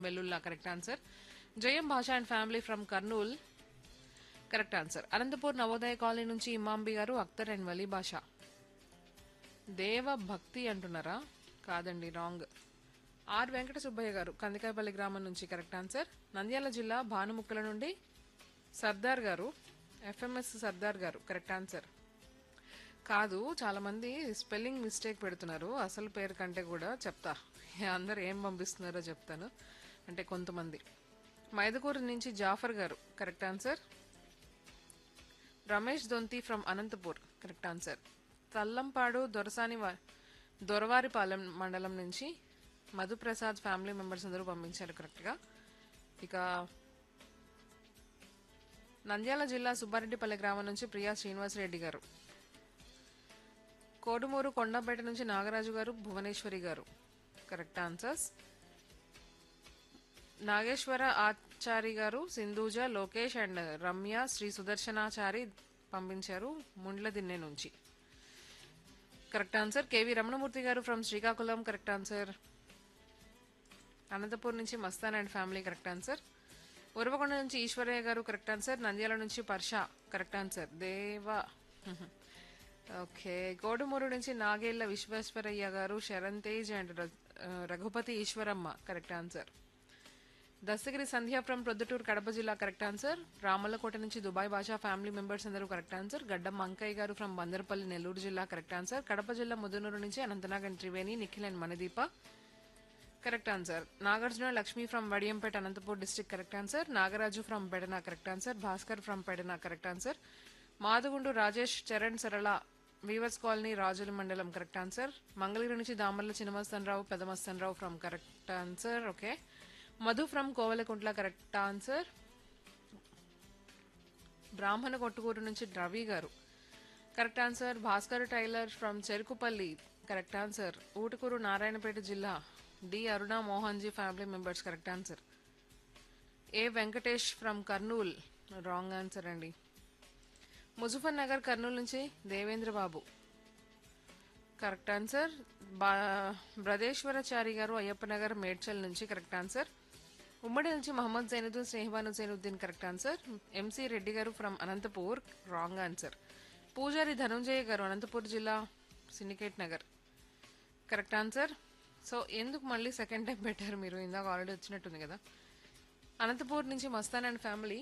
వెల్లుల్లా correct answer Jayam Bhasha and family from Kurnool correct answer Anantapur Navodaya colony నుంచి ఇమాంబి గారు Akhtar and Vali భాష దేవ భక్తి అంటున్నారా కాదండి రాంగ్ ఆర్ వెంకట సుబ్బయ్య గారు కందికాయపల్లి గ్రామం నుంచి కరెక్ట్ ఆన్సర్ నంద్యాల జిల్లా భానుముక్కల నుండి సర్దార్ గారు ఎఫ్ఎంఎస్ సర్దార్ గారు కరెక్ట్ ఆన్సర్ కాదు చాలా మంది స్పెల్లింగ్ మిస్టేక్ పెడుతున్నారు అసలు పేరు కంటే కూడా చెప్తా అందరు ఏం పంపిస్తున్నారో చెప్తాను అంటే కొంతమంది మైదకూరు నుంచి జాఫర్ గారు correct answer Ramesh Donthi from Anantapur correct answer Tallampadu Dorasani వా- దొరవారిపాలెం మండలం నుంచి మధుప్రసాద్ ఫ్యామిలీ మెంబర్స్ అందరూ పంపించారు కరెక్ట్గా ఇక నంద్యాల జిల్లా సుబ్బారెడ్డిపల్లి గ్రామం నుంచి ప్రియా శ్రీనివాసరెడ్డి గారు కోడుమూరు కొండపేట నుంచి నాగరాజు గారు భువనేశ్వరి గారు కరెక్ట్ ఆన్సర్స్ నాగేశ్వర ఆచారి గారు సింధూజ లోకేష్ అండ్ రమ్య శ్రీ సుదర్శనాచారి పంపించారు ముండ్ల దిన్నె నుంచి కరెక్ట్ ఆన్సర్ కేవి రమణమూర్తి గారు from Srikakulam correct answer Anantapur నుంచి Mastan and family correct answer Uravakonda నుంచి ఈశ్వరయ్య గారు కరెక్ట్ ఆన్సర్ నంద్యాల నుంచి Parsha correct answer Deva okay Kodumur నుంచి నాగేళ్ల విశ్వేశ్వరయ్య గారు శరణ్ తేజ్ అండ్ ర- ఆ, Raghupathi Eswaramma correct answer Dastagiri Sandhya from Proddatur Kadapa జిల్లా కరెక్ట్ ఆన్సర్ రామల్లకోట నుంచి దుబాయ్ భాషా ఫ్యామిలీ మెంబర్స్ అందరూ కరెక్ట్ ఆన్సర్ గడ్డం మంకయ్య గారు ఫ్రమ్ బందరపల్లి నెల్లూరు జిల్లా కరెక్ట్ ఆన్సర్ కడప జిల్లా ముదునూరు నుంచి Anantnag and Triveni Nikhil and Manideepa correct answer Nagarjuna Lakshmi from Vadiyampeta Anantapur district correct answer Nagaraju from Pedana correct answer Bhaskar from Pedana correct answer Madugundu Rajesh Charan Sarala weavers colony Rajula మండలం కరెక్ట్ ఆన్సర్ మంగళగిరి నుంచి Damarla Chinnamastan Rao Pedamastan Rao from correct answer okay Madhu from Kovalakuntla correct answer Brahmana Kottukuru నుంచి రవి గారు correct answer Bhaskar tailor from Cherukupalli correct answer Utukuru Narayanpet జిల్లా D Aruna Mohan ji family members correct answer A Venkatesh from Kurnool wrong answer అండి ముజఫర్ నగర్ కర్నూలు నుంచి దేవేంద్ర బాబు correct answer బా బ్రదేశ్వరచారి గారు అయ్యప్ప నగర్ మేడ్చల్ నుంచి కరెక్ట్ ఆన్సర్ ఉమ్మడి నుంచి Mohammed Zainuddin Snehabanu Zainuddin correct answer MC Reddy గారు ఫ్రమ్ అనంతపూర్ రాంగ్ ఆన్సర్ పూజారి ధనుంజయ గారు అనంతపూర్ జిల్లా syndicate Nagar correct answer so ఎందుకు మళ్ళీ సెకండ్ టైం పెట్టారు మీరు ఇందాక ఆల్రెడీ వచ్చినట్టుంది కదా అనంతపూర్ నుంచి మస్తాన్ అండ్ ఫ్యామిలీ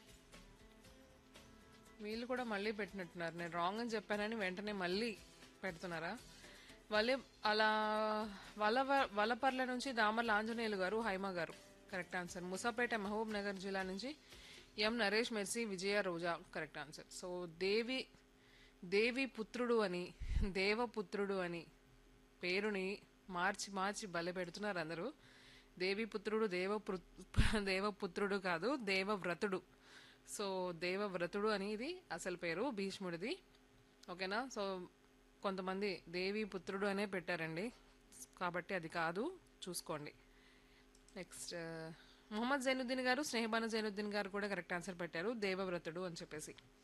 వీళ్ళు కూడా మళ్ళీ పెట్టినట్టున్నారు నేను రాంగ్ అని చెప్పానని వెంటనే మళ్ళీ పెడుతున్నారా వలే అలా వల వలపర్ల నుంచి దామర్ల ఆంజనేయులు గారు హైమ గారు కరెక్ట్ ఆన్సర్ ముసాపేట మహబూబ్ నగర్ జిల్లా నుంచి M Naresh Mercy Vijaya Roja correct answer so Devi Devi పుత్రుడు అని దేవపుత్రుడు అని పేరుని మార్చి మార్చి బలె పెడుతున్నారు అందరూ దేవి పుత్రుడు దేవ దేవపుత్రుడు కాదు దేవవ్రతుడు సో దేవవ్రతుడు అనేది అసలు పేరు భీష్ముడిది ఓకేనా సో కొంతమంది దేవి పుత్రుడు అనే పెట్టారండి కాబట్టి అది కాదు చూసుకోండి నెక్స్ట్ మొహమ్మద్ జైనుద్దీన్ గారు స్నేహబాను జైనుద్దీన్ గారు కూడా కరెక్ట్ ఆన్సర్ పెట్టారు దేవవ్రతుడు అని చెప్పేసి